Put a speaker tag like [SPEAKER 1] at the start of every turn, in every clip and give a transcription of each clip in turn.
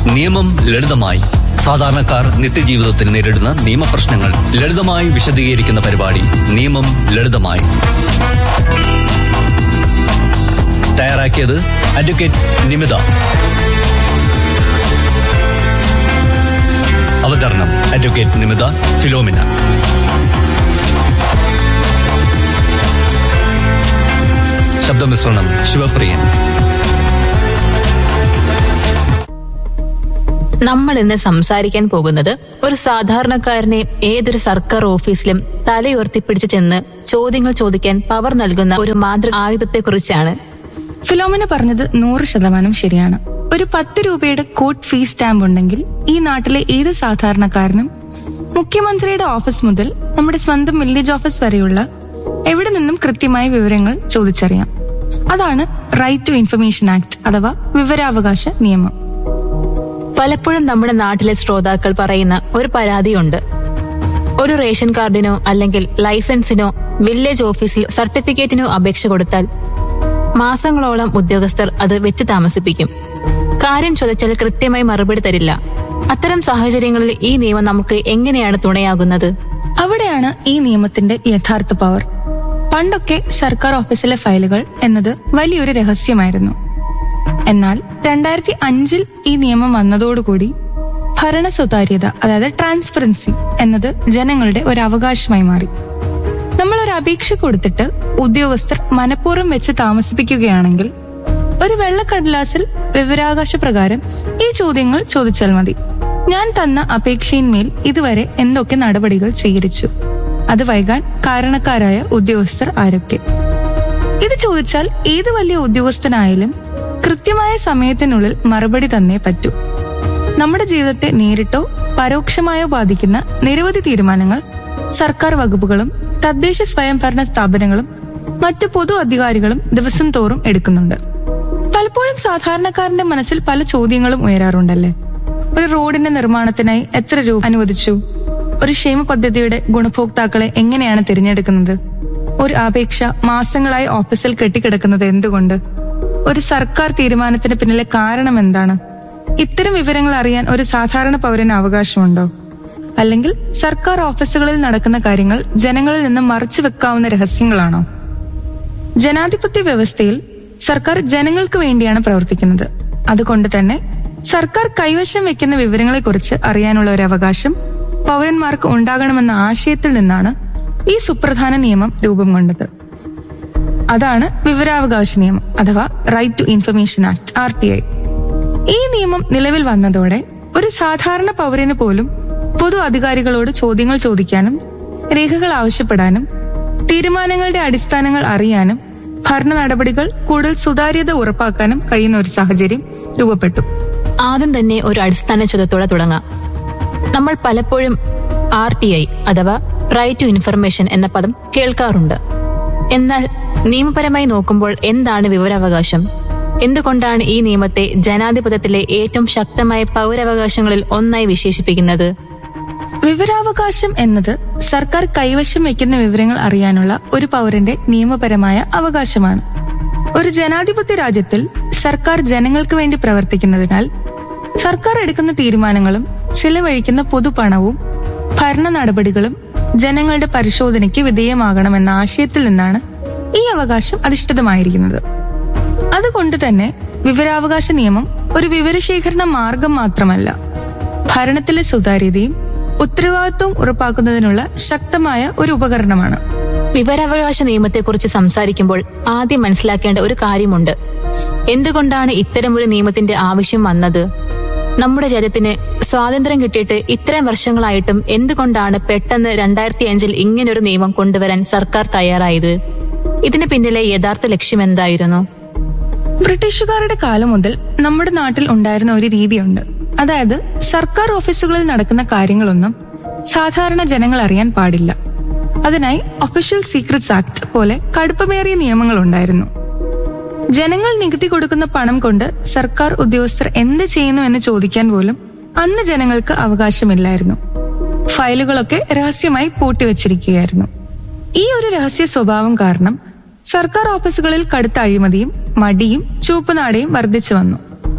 [SPEAKER 1] നിയമം ലളിതമായി സാധാരണക്കാർ നിത്യജീവിതത്തിൽ നേരിടുന്ന നിയമപ്രശ്നങ്ങൾ ലളിതമായി വിശദീകരിക്കുന്ന പരിപാടി നിയമം ലളിതമായി തയ്യാറാക്കിയത് അഡ്വക്കേറ്റ് നിമിത അവതരണം അഡ്വക്കേറ്റ് നിമിത ഫിലോമിന ശബ്ദമിശ്രണം ശിവപ്രിയൻ
[SPEAKER 2] നമ്മൾ ഇന്ന് സംസാരിക്കാൻ പോകുന്നത് ഒരു സാധാരണക്കാരനെ ഏതൊരു സർക്കാർ ഓഫീസിലും തലയുയർത്തിപ്പിടിച്ച് ചെന്ന് ചോദ്യങ്ങൾ ചോദിക്കാൻ പവർ നൽകുന്ന ഒരു മാതൃ ആയുധത്തെക്കുറിച്ചാണ്
[SPEAKER 3] ഫിലോമിന പറഞ്ഞത് നൂറ് ശതമാനം ശരിയാണ് ഒരു പത്ത് രൂപയുടെ കോട്ട് ഫീസ് സ്റ്റാമ്പ് ഉണ്ടെങ്കിൽ ഈ നാട്ടിലെ ഏത് സാധാരണക്കാരനും മുഖ്യമന്ത്രിയുടെ ഓഫീസ് മുതൽ നമ്മുടെ സ്വന്തം വില്ലേജ് ഓഫീസ് വരെയുള്ള എവിടെ നിന്നും കൃത്യമായ വിവരങ്ങൾ ചോദിച്ചറിയാം അതാണ് റൈറ്റ് ടു ഇൻഫർമേഷൻ ആക്ട് അഥവാ വിവരാവകാശ നിയമം
[SPEAKER 2] പലപ്പോഴും നമ്മുടെ നാട്ടിലെ ശ്രോതാക്കൾ പറയുന്ന ഒരു പരാതിയുണ്ട് ഒരു റേഷൻ കാർഡിനോ അല്ലെങ്കിൽ ലൈസൻസിനോ വില്ലേജ് ഓഫീസിൽ സർട്ടിഫിക്കറ്റിനോ അപേക്ഷ കൊടുത്താൽ മാസങ്ങളോളം ഉദ്യോഗസ്ഥർ അത് വെച്ച് താമസിപ്പിക്കും കാര്യം ചോദിച്ചാൽ കൃത്യമായി മറുപടി തരില്ല അത്തരം സാഹചര്യങ്ങളിൽ ഈ നിയമം നമുക്ക് എങ്ങനെയാണ് തുണയാകുന്നത്
[SPEAKER 3] അവിടെയാണ് ഈ നിയമത്തിന്റെ യഥാർത്ഥ പവർ പണ്ടൊക്കെ സർക്കാർ ഓഫീസിലെ ഫയലുകൾ എന്നത് വലിയൊരു രഹസ്യമായിരുന്നു എന്നാൽ രണ്ടായിരത്തി അഞ്ചിൽ ഈ നിയമം വന്നതോടുകൂടി ഭരണ സുതാര്യത അതായത് ട്രാൻസ്പെറൻസി എന്നത് ജനങ്ങളുടെ ഒരു അവകാശമായി മാറി നമ്മൾ ഒരു അപേക്ഷ കൊടുത്തിട്ട് ഉദ്യോഗസ്ഥർ മനഃപൂർവ്വം വെച്ച് താമസിപ്പിക്കുകയാണെങ്കിൽ ഒരു വെള്ളക്കടലാസിൽ വിവരാവകാശ പ്രകാരം ഈ ചോദ്യങ്ങൾ ചോദിച്ചാൽ മതി ഞാൻ തന്ന അപേക്ഷയിന്മേൽ ഇതുവരെ എന്തൊക്കെ നടപടികൾ സ്വീകരിച്ചു അത് വൈകാൻ കാരണക്കാരായ ഉദ്യോഗസ്ഥർ ആരൊക്കെ ഇത് ചോദിച്ചാൽ ഏത് വലിയ ഉദ്യോഗസ്ഥനായാലും കൃത്യമായ സമയത്തിനുള്ളിൽ മറുപടി തന്നേ പറ്റൂ നമ്മുടെ ജീവിതത്തെ നേരിട്ടോ പരോക്ഷമായോ ബാധിക്കുന്ന നിരവധി തീരുമാനങ്ങൾ സർക്കാർ വകുപ്പുകളും തദ്ദേശ സ്വയംഭരണ സ്ഥാപനങ്ങളും മറ്റു പൊതു അധികാരികളും ദിവസം തോറും എടുക്കുന്നുണ്ട് പലപ്പോഴും സാധാരണക്കാരന്റെ മനസ്സിൽ പല ചോദ്യങ്ങളും ഉയരാറുണ്ടല്ലേ ഒരു റോഡിന്റെ നിർമ്മാണത്തിനായി എത്ര രൂപ അനുവദിച്ചു ഒരു ക്ഷേമ പദ്ധതിയുടെ ഗുണഭോക്താക്കളെ എങ്ങനെയാണ് തിരഞ്ഞെടുക്കുന്നത് ഒരു അപേക്ഷ മാസങ്ങളായി ഓഫീസിൽ കെട്ടിക്കിടക്കുന്നത് എന്തുകൊണ്ട് ഒരു സർക്കാർ തീരുമാനത്തിന് പിന്നിലെ കാരണം എന്താണ് ഇത്തരം വിവരങ്ങൾ അറിയാൻ ഒരു സാധാരണ പൗരന് അവകാശമുണ്ടോ അല്ലെങ്കിൽ സർക്കാർ ഓഫീസുകളിൽ നടക്കുന്ന കാര്യങ്ങൾ ജനങ്ങളിൽ നിന്ന് മറച്ചു വെക്കാവുന്ന രഹസ്യങ്ങളാണോ ജനാധിപത്യ വ്യവസ്ഥയിൽ സർക്കാർ ജനങ്ങൾക്ക് വേണ്ടിയാണ് പ്രവർത്തിക്കുന്നത് അതുകൊണ്ട് തന്നെ സർക്കാർ കൈവശം വെക്കുന്ന വിവരങ്ങളെക്കുറിച്ച് അറിയാനുള്ള ഒരു അവകാശം പൗരന്മാർക്ക് ഉണ്ടാകണമെന്ന ആശയത്തിൽ നിന്നാണ് ഈ സുപ്രധാന നിയമം രൂപം കൊണ്ടത് അതാണ് വിവരാവകാശ നിയമം അഥവാ right to information act R T I ഈ നിയമം നിലവിൽ വന്നതോടെ ഒരു സാധാരണ പൗരന് പോലും പൊതു അധികാരികളോട് ചോദ്യങ്ങൾ ചോദിക്കാനും രേഖകൾ ആവശ്യപ്പെടാനും തീരുമാനങ്ങളുടെ അടിസ്ഥാനങ്ങൾ അറിയാനും ഭരണ നടപടികൾ കൂടുതൽ സുതാര്യത ഉറപ്പാക്കാനും കഴിയുന്ന ഒരു സാഹചര്യം രൂപപ്പെട്ടു
[SPEAKER 2] ആദ്യം തന്നെ ഒരു അടിസ്ഥാന ചോദ്യത്തോടെ തുടങ്ങാം നമ്മൾ പലപ്പോഴും ആർ ടി ഐ അഥവാ റൈറ്റ് ടു ഇൻഫർമേഷൻ എന്ന പദം കേൾക്കാറുണ്ട് എന്നാൽ നിയമപരമായി നോക്കുമ്പോൾ എന്താണ് വിവരാവകാശം എന്തുകൊണ്ടാണ് ഈ നിയമത്തെ ജനാധിപത്യത്തിലെ ഏറ്റവും ശക്തമായ പൗരാവകാശങ്ങളിൽ ഒന്നായി വിശേഷിപ്പിക്കുന്നത്
[SPEAKER 3] വിവരാവകാശം എന്നത് സർക്കാർ കൈവശം വയ്ക്കുന്ന വിവരങ്ങൾ അറിയാനുള്ള ഒരു പൗരന്റെ നിയമപരമായ അവകാശമാണ് ഒരു ജനാധിപത്യ രാജ്യത്തിൽ സർക്കാർ ജനങ്ങൾക്ക് വേണ്ടി പ്രവർത്തിക്കുന്നതിനാൽ സർക്കാർ എടുക്കുന്ന തീരുമാനങ്ങളും ചിലവഴിക്കുന്ന പൊതുപണവും ഭരണ നടപടികളും ജനങ്ങളുടെ പരിശോധനയ്ക്ക് വിധേയമാകണമെന്ന ആശയത്തിൽ നിന്നാണ് ഈ അവകാശം അധിഷ്ഠിതമായിരിക്കുന്നത് അതുകൊണ്ട് തന്നെ വിവരാവകാശ നിയമം ഒരു വിവരശേഖരണ മാർഗം മാത്രമല്ല ഭരണത്തിലെ സുതാര്യതയും ഉത്തരവാദിത്വവും ഉറപ്പാക്കുന്നതിനുള്ള ശക്തമായ ഒരു ഉപകരണമാണ്
[SPEAKER 2] വിവരാവകാശ നിയമത്തെക്കുറിച്ച് സംസാരിക്കുമ്പോൾ ആദ്യം മനസ്സിലാക്കേണ്ട ഒരു കാര്യമുണ്ട് എന്തുകൊണ്ടാണ് ഇത്തരമൊരു നിയമത്തിന്റെ ആവശ്യം വന്നത് നമ്മുടെ രാജ്യത്തിന് സ്വാതന്ത്ര്യം കിട്ടിയിട്ട് ഇത്രയും വർഷങ്ങളായിട്ടും എന്തുകൊണ്ടാണ് പെട്ടെന്ന് രണ്ടായിരത്തി അഞ്ചിൽ ഇങ്ങനൊരു നിയമം കൊണ്ടുവരാൻ സർക്കാർ തയ്യാറായത് ഇതിന് പിന്നിലെ യഥാർത്ഥ ലക്ഷ്യം എന്തായിരുന്നു
[SPEAKER 3] ബ്രിട്ടീഷുകാരുടെ കാലം മുതൽ നമ്മുടെ നാട്ടിൽ ഉണ്ടായിരുന്ന ഒരു രീതിയുണ്ട് അതായത് സർക്കാർ ഓഫീസുകളിൽ നടക്കുന്ന കാര്യങ്ങളൊന്നും സാധാരണ ജനങ്ങൾ അറിയാൻ പാടില്ല അതിനായി ഒഫീഷ്യൽ സീക്രട്സ് ആക്ട് പോലെ കടുപ്പമേറിയ നിയമങ്ങൾ ഉണ്ടായിരുന്നു ജനങ്ങൾ നികുതി കൊടുക്കുന്ന പണം കൊണ്ട് സർക്കാർ ഉദ്യോഗസ്ഥർ എന്ത് ചെയ്യുന്നു എന്ന് ചോദിക്കാൻ പോലും അന്ന് ജനങ്ങൾക്ക് അവകാശമില്ലായിരുന്നു ഫയലുകളൊക്കെ രഹസ്യമായി പൂട്ടിവച്ചിരിക്കുകയായിരുന്നു ഈ ഒരു രഹസ്യ സ്വഭാവം കാരണം സർക്കാർ ഓഫീസുകളിൽ കടുത്ത അഴിമതിയും മടിയും ചുവപ്പുനാടയും വർദ്ധിച്ചു വന്നു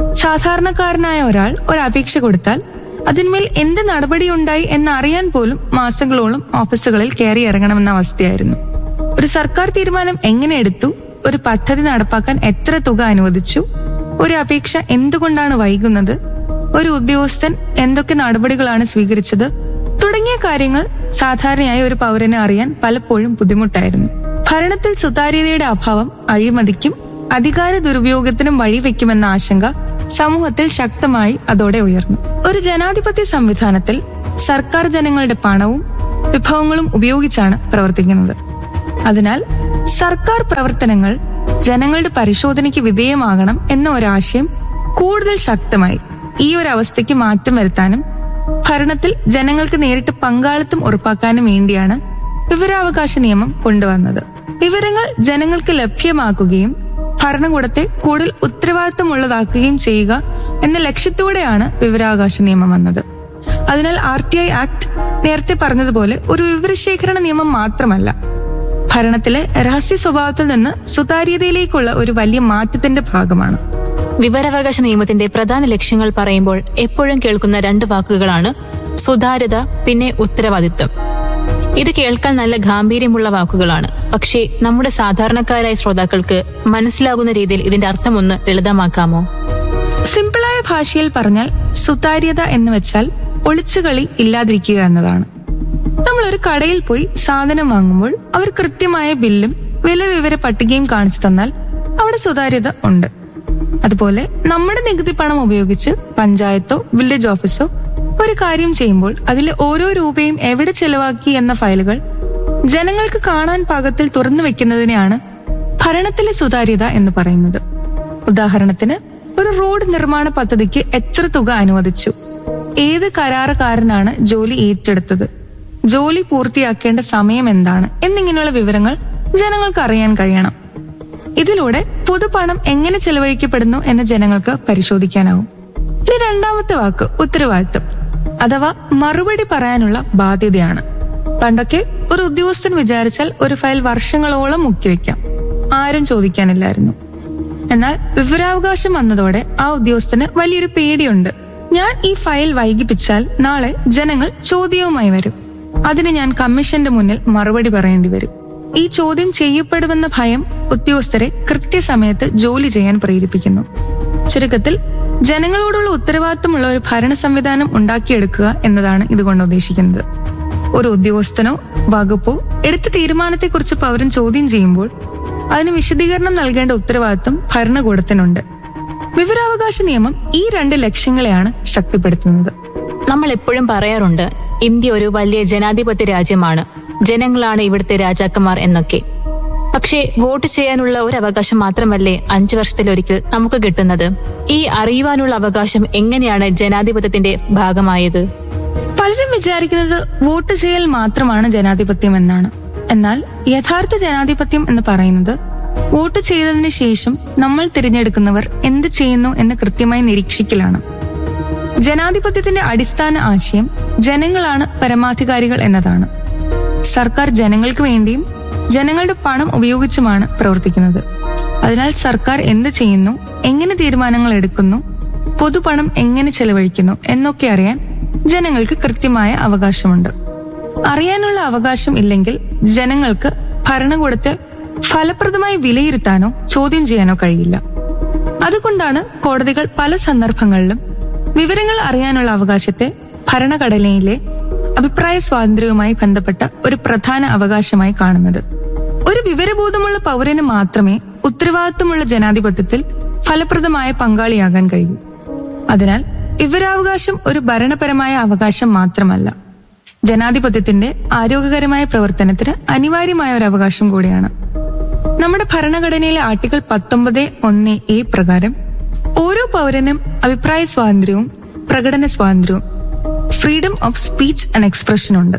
[SPEAKER 3] സാധാരണക്കാരനായ ഒരാൾ ഒരു അപേക്ഷ കൊടുത്താൽ അതിന്മേൽ എന്ത് നടപടിയുണ്ടായി എന്നറിയാൻ പോലും മാസങ്ങളോളം ഓഫീസുകളിൽ കയറി ഇറങ്ങണമെന്ന അവസ്ഥയായിരുന്നു ഒരു സർക്കാർ തീരുമാനം എങ്ങനെ എടുത്തു ഒരു പദ്ധതി നടപ്പാക്കാൻ എത്ര തുക അനുവദിച്ചു ഒരു അപേക്ഷ എന്തുകൊണ്ടാണ് വൈകുന്നത് ഒരു ഉദ്യോഗസ്ഥൻ എന്തൊക്കെ നടപടികളാണ് സ്വീകരിച്ചത് തുടങ്ങിയ കാര്യങ്ങൾ സാധാരണയായി ഒരു പൗരനെ അറിയാൻ പലപ്പോഴും ബുദ്ധിമുട്ടായിരുന്നു ഭരണത്തിൽ സുതാര്യതയുടെ അഭാവം അഴിമതിക്കും അധികാര ദുരുപയോഗത്തിനും വഴിവെക്കുമെന്ന ആശങ്ക സമൂഹത്തിൽ ശക്തമായി അതോടെ ഉയർന്നു ഒരു ജനാധിപത്യ സംവിധാനത്തിൽ സർക്കാർ ജനങ്ങളുടെ പണവും വിഭവങ്ങളും ഉപയോഗിച്ചാണ് പ്രവർത്തിക്കുന്നത് അതിനാൽ സർക്കാർ പ്രവർത്തനങ്ങൾ ജനങ്ങളുടെ പരിശോധനയ്ക്ക് വിധേയമാകണം എന്ന ഒരാശയം കൂടുതൽ ശക്തമായി ഈ ഒരു അവസ്ഥയ്ക്ക് മാറ്റം വരുത്താനും ഭരണത്തിൽ ജനങ്ങൾക്ക് നേരിട്ട് പങ്കാളിത്തം ഉറപ്പാക്കാനും വേണ്ടിയാണ് വിവരാവകാശ നിയമം കൊണ്ടുവന്നത് വിവരങ്ങൾ ജനങ്ങൾക്ക് ലഭ്യമാക്കുകയും ഭരണകൂടത്തെ കൂടുതൽ ഉത്തരവാദിത്തമുള്ളതാക്കുകയും ചെയ്യുക എന്ന ലക്ഷ്യത്തോടെയാണ് വിവരാവകാശ നിയമം വന്നത് അതിനാൽ ആർ ടി ഐ ആക്ട് നേരത്തെ പറഞ്ഞതുപോലെ ഒരു വിവരശേഖരണ നിയമം മാത്രമല്ല ഭരണത്തിലെ രഹസ്യ സ്വഭാവത്തിൽ നിന്ന് സുതാര്യതയിലേക്കുള്ള ഒരു വലിയ മാറ്റത്തിന്റെ ഭാഗമാണ്
[SPEAKER 2] വിവരാവകാശ നിയമത്തിന്റെ പ്രധാന ലക്ഷ്യങ്ങൾ പറയുമ്പോൾ എപ്പോഴും കേൾക്കുന്ന രണ്ട് വാക്കുകളാണ് സുതാര്യത പിന്നെ ഉത്തരവാദിത്വം ഇത് കേൾക്കാൻ നല്ല ഗാംഭീര്യമുള്ള വാക്കുകളാണ് പക്ഷേ നമ്മുടെ സാധാരണക്കാരായ ശ്രോതാക്കൾക്ക് മനസ്സിലാകുന്ന രീതിയിൽ ഇതിന്റെ അർത്ഥമൊന്ന് ലളിതമാക്കാമോ
[SPEAKER 3] സിമ്പിളായ ഭാഷയിൽ പറഞ്ഞാൽ സുതാര്യത എന്ന് വെച്ചാൽ ഒളിച്ചുകളി ഇല്ലാതിരിക്കുക എന്നതാണ് നമ്മൾ ഒരു കടയിൽ പോയി സാധനം വാങ്ങുമ്പോൾ അവർ കൃത്യമായ ബില്ലും വില വിവര പട്ടികയും കാണിച്ചു തന്നാൽ അവിടെ സുതാര്യത ഉണ്ട് അതുപോലെ നമ്മുടെ നികുതി പണം ഉപയോഗിച്ച് പഞ്ചായത്തോ വില്ലേജ് ഓഫീസോ ഒരു കാര്യം ചെയ്യുമ്പോൾ അതിലെ ഓരോ രൂപയും എവിടെ ചെലവാക്കി എന്ന ഫയലുകൾ ജനങ്ങൾക്ക് കാണാൻ പാകത്തിൽ തുറന്നു വെക്കുന്നതിനെയാണ് ഭരണത്തിലെ സുതാര്യത എന്ന് പറയുന്നത് ഉദാഹരണത്തിന് ഒരു റോഡ് നിർമ്മാണ പദ്ധതിക്ക് എത്ര തുക അനുവദിച്ചു ഏത് കരാറുകാരനാണ് ജോലി ഏറ്റെടുത്തത് ജോലി പൂർത്തിയാക്കേണ്ട സമയം എന്താണ് എന്നിങ്ങനെയുള്ള വിവരങ്ങൾ ജനങ്ങൾക്ക് അറിയാൻ കഴിയണം ഇതിലൂടെ പൊതുപണം എങ്ങനെ ചെലവഴിക്കപ്പെടുന്നു എന്ന് ജനങ്ങൾക്ക് പരിശോധിക്കാനാവും ഇനി രണ്ടാമത്തെ വാക്ക് ഉത്തരവാദിത്വം അഥവാ മറുപടി പറയാനുള്ള ബാധ്യതയാണ് പണ്ടൊക്കെ ഒരു ഉദ്യോഗസ്ഥൻ വിചാരിച്ചാൽ ഒരു ഫയൽ വർഷങ്ങളോളം മുക്കിവെക്കാം ആരും ചോദിക്കാനില്ലായിരുന്നു എന്നാൽ വിവരാവകാശം വന്നതോടെ ആ ഉദ്യോഗസ്ഥന് വലിയൊരു പേടിയുണ്ട് ഞാൻ ഈ ഫയൽ വൈകിപ്പിച്ചാൽ നാളെ ജനങ്ങൾ ചോദ്യവുമായി വരും അതിന് ഞാൻ കമ്മീഷന്റെ മുന്നിൽ മറുപടി പറയേണ്ടി വരും ഈ ചോദ്യം ചെയ്യപ്പെടുമെന്ന ഭയം ഉദ്യോഗസ്ഥരെ കൃത്യസമയത്ത് ജോലി ചെയ്യാൻ പ്രേരിപ്പിക്കുന്നു ചുരുക്കത്തിൽ ജനങ്ങളോടുള്ള ഉത്തരവാദിത്തമുള്ള ഒരു ഭരണ സംവിധാനം ഉണ്ടാക്കിയെടുക്കുക എന്നതാണ് ഇതുകൊണ്ട് ഉദ്ദേശിക്കുന്നത് ഒരു ഉദ്യോഗസ്ഥനോ വകുപ്പോ എടുത്ത തീരുമാനത്തെക്കുറിച്ച് പൗരൻ ചോദ്യം ചെയ്യുമ്പോൾ അതിന് വിശദീകരണം നൽകേണ്ട ഉത്തരവാദിത്വം ഭരണകൂടത്തിനുണ്ട് വിവരാവകാശ നിയമം ഈ രണ്ട് ലക്ഷ്യങ്ങളെയാണ് ശക്തിപ്പെടുത്തുന്നത്
[SPEAKER 2] നമ്മൾ എപ്പോഴും പറയാറുണ്ട് ഇന്ത്യ ഒരു വലിയ ജനാധിപത്യ രാജ്യമാണ് ജനങ്ങളാണ് ഇവിടുത്തെ രാജാക്കന്മാർ എന്നൊക്കെ പക്ഷേ വോട്ട് ചെയ്യാനുള്ള ഒരു അവകാശം മാത്രമല്ലേ അഞ്ചു വർഷത്തിലൊരിക്കൽ നമുക്ക് കിട്ടുന്നത് ഈ അറിയുവാനുള്ള അവകാശം എങ്ങനെയാണ് ജനാധിപത്യത്തിന്റെ ഭാഗമായത്
[SPEAKER 3] പലരും വിചാരിക്കുന്നത് വോട്ട് ചെയ്യൽ മാത്രമാണ് ജനാധിപത്യം എന്നാണ് എന്നാൽ യഥാർത്ഥ ജനാധിപത്യം എന്ന് പറയുന്നത് വോട്ട് ചെയ്തതിന് ശേഷം നമ്മൾ തിരഞ്ഞെടുക്കുന്നവർ എന്ത് ചെയ്യുന്നു എന്ന് കൃത്യമായി നിരീക്ഷിക്കലാണ് ജനാധിപത്യത്തിന്റെ അടിസ്ഥാന ആശയം ജനങ്ങളാണ് പരമാധികാരികൾ എന്നതാണ് സർക്കാർ ജനങ്ങൾക്ക് വേണ്ടിയും ജനങ്ങളുടെ പണം ഉപയോഗിച്ചുമാണ് പ്രവർത്തിക്കുന്നത് അതിനാൽ സർക്കാർ എന്ത് ചെയ്യുന്നു എങ്ങനെ തീരുമാനങ്ങൾ എടുക്കുന്നു പൊതുപണം എങ്ങനെ ചെലവഴിക്കുന്നു എന്നൊക്കെ അറിയാൻ ജനങ്ങൾക്ക് കൃത്യമായ അവകാശമുണ്ട് അറിയാനുള്ള അവകാശം ഇല്ലെങ്കിൽ ജനങ്ങൾക്ക് ഭരണകൂടത്തെ ഫലപ്രദമായി വിലയിരുത്താനോ ചോദ്യം ചെയ്യാനോ കഴിയില്ല അതുകൊണ്ടാണ് കോടതികൾ പല സന്ദർഭങ്ങളിലും വിവരങ്ങൾ അറിയാനുള്ള അവകാശത്തെ ഭരണഘടനയിലെ അഭിപ്രായ സ്വാതന്ത്ര്യവുമായി ബന്ധപ്പെട്ട ഒരു പ്രധാന അവകാശമായി കാണുന്നത് ഒരു വിവരബോധമുള്ള പൗരന് മാത്രമേ ഉത്തരവാദിത്വമുള്ള ജനാധിപത്യത്തിൽ ഫലപ്രദമായ പങ്കാളിയാകാൻ കഴിയൂ അതിനാൽ വിവരാവകാശം ഒരു ഭരണപരമായ അവകാശം മാത്രമല്ല ജനാധിപത്യത്തിന്റെ ആരോഗ്യകരമായ പ്രവർത്തനത്തിന് അനിവാര്യമായ ഒരു അവകാശം കൂടിയാണ് നമ്മുടെ ഭരണഘടനയിലെ ആർട്ടിക്കിൾ പത്തൊമ്പത് ഒന്ന് എ പ്രകാരം ഓരോ പൗരനും അഭിപ്രായ സ്വാതന്ത്ര്യവും പ്രകടന സ്വാതന്ത്ര്യവും freedom of speech and expression ഉണ്ട്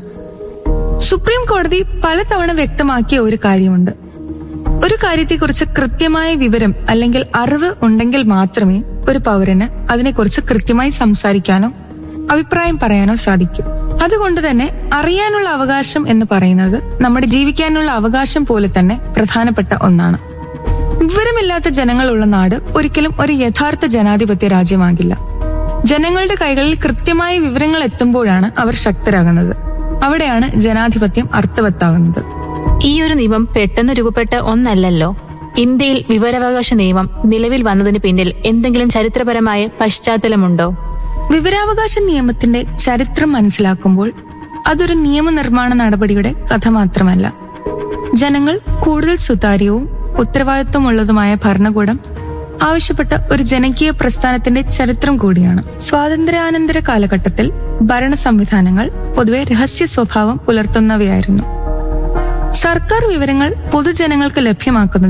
[SPEAKER 3] സുപ്രീം കോടതി പലതവണ വ്യക്തമാക്കിയ ഒരു കാര്യമുണ്ട് ഒരു കാര്യത്തെക്കുറിച്ച് കൃത്യമായ വിവരം അല്ലെങ്കിൽ അറിവ് ഉണ്ടെങ്കിൽ മാത്രമേ ഒരു പൗരന് അതിനെക്കുറിച്ച് കൃത്യമായി സംസാരിക്കാനോ അഭിപ്രായം പറയാനോ സാധിക്കൂ അതുകൊണ്ട് തന്നെ അറിയാനുള്ള അവകാശം എന്ന് പറയുന്നത് നമ്മുടെ ജീവിക്കാനുള്ള അവകാശം പോലെ തന്നെ പ്രധാനപ്പെട്ട ഒന്നാണ് വിവരമില്ലാത്ത ജനങ്ങളുള്ള നാട് ഒരിക്കലും ഒരു യഥാർത്ഥ ജനാധിപത്യ രാജ്യമാകില്ല ജനങ്ങളുടെ കൈകളിൽ കൃത്യമായ വിവരങ്ങൾ എത്തുമ്പോഴാണ് അവർ ശക്തരാകുന്നത് അവിടെയാണ് ജനാധിപത്യം അർത്ഥവത്താകുന്നത്
[SPEAKER 2] ഈ ഒരു നിയമം പെട്ടെന്ന് രൂപപ്പെട്ട ഒന്നല്ലല്ലോ ഇന്ത്യയിൽ വിവരാവകാശ നിയമം നിലവിൽ വന്നതിന് പിന്നിൽ എന്തെങ്കിലും ചരിത്രപരമായ പശ്ചാത്തലമുണ്ടോ
[SPEAKER 3] വിവരാവകാശ നിയമത്തിന്റെ ചരിത്രം മനസ്സിലാക്കുമ്പോൾ അതൊരു നിയമനിർമ്മാണ നടപടിയുടെ കഥ മാത്രമല്ല ജനങ്ങൾ കൂടുതൽ സുതാര്യവും ഉത്തരവാദിത്വമുള്ളതുമായ ഭരണകൂടം ആവശ്യപ്പെട്ട ഒരു ജനകീയ പ്രസ്ഥാനത്തിന്റെ ചരിത്രം കൂടിയാണ് സ്വാതന്ത്ര്യാനന്തര കാലഘട്ടത്തിൽ ഭരണ സംവിധാനങ്ങൾ പൊതുവെ രഹസ്യ സ്വഭാവം പുലർത്തുന്നവയായിരുന്നു സർക്കാർ വിവരങ്ങൾ പൊതുജനങ്ങൾക്ക് ലഭ്യമാക്കുന്നത്